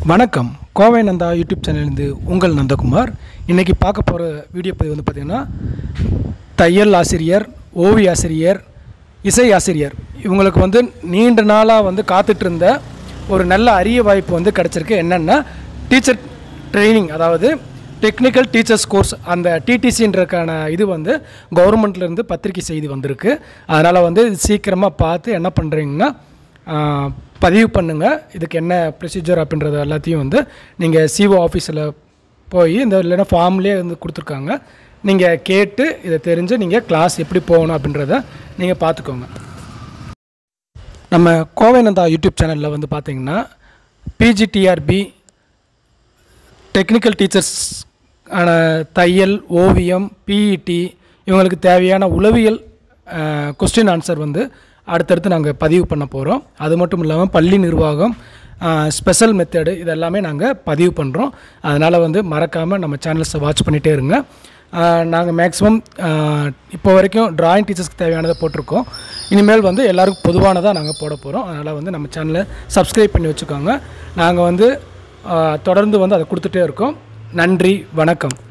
வணக்கம் கோவை நந்தா யூடியூப் சேனல்லேருந்து உங்கள் நந்தகுமார் இன்றைக்கி பார்க்க போகிற வீடியோ பதிவு வந்து பார்த்திங்கன்னா தையல் ஆசிரியர் ஓவிய ஆசிரியர் இசை ஆசிரியர் இவங்களுக்கு வந்து நீண்ட நாளாக வந்து காத்துட்டு இருந்த ஒரு நல்ல அரிய வாய்ப்பு வந்து கிடச்சிருக்கு என்னென்னா டீச்சர் ட்ரைனிங் அதாவது டெக்னிக்கல் டீச்சர்ஸ் கோர்ஸ் அந்த டிடிசின்றக்கான இது வந்து கவர்மெண்ட்லேருந்து பத்திரிக்கை செய்தி வந்திருக்கு அதனால் வந்து இது சீக்கிரமாக பார்த்து என்ன பண்ணுறீங்கன்னா ஆஹ், பதிவு பண்ணுங்கள் இதுக்கு என்ன ப்ரொசீஜர் அப்படின்றது எல்லாத்தையும் வந்து நீங்கள் சிஓ ஆஃபீஸில் போய் இந்த இல்லைன்னா ஃபார்ம்லேயே வந்து கொடுத்துருக்காங்க நீங்கள் கேட்டு இதை தெரிஞ்சு நீங்கள் கிளாஸ் எப்படி போகணும் அப்படின்றத நீங்கள் பார்த்துக்கோங்க நம்ம கோவை நந்தா யூடியூப் சேனலில் வந்து பார்த்தீங்கன்னா பிஜிடிஆர்பி டெக்னிக்கல் டீச்சர்ஸ் ஆன தையல் ஓவியம் பிஇடி இவங்களுக்கு தேவையான உளவியல் கொஸ்டின் ஆன்சர் வந்து அடுத்தடுத்து நாங்கள் பதிவு பண்ண போகிறோம் அது மட்டும் இல்லாமல் பள்ளி நிர்வாகம் ஸ்பெஷல் மெத்தடு இதெல்லாமே நாங்கள் பதிவு பண்ணுறோம் அதனால் வந்து மறக்காமல் நம்ம சேனல்ஸை வாட்ச் பண்ணிகிட்டே இருங்க நாங்கள் மேக்ஸிமம் இப்போ வரைக்கும் டிராயிங் டீச்சர்ஸ்க்கு தேவையானதை போட்டிருக்கோம் இனிமேல் வந்து எல்லாருக்கும் பொதுவானதாக நாங்கள் போட போகிறோம் அதனால் வந்து நம்ம சேனலை சப்ஸ்கிரைப் பண்ணி வச்சுக்கோங்க நாங்கள் வந்து ஆஹ் தொடர்ந்து வந்து அதை கொடுத்துட்டே இருக்கோம் நன்றி வணக்கம்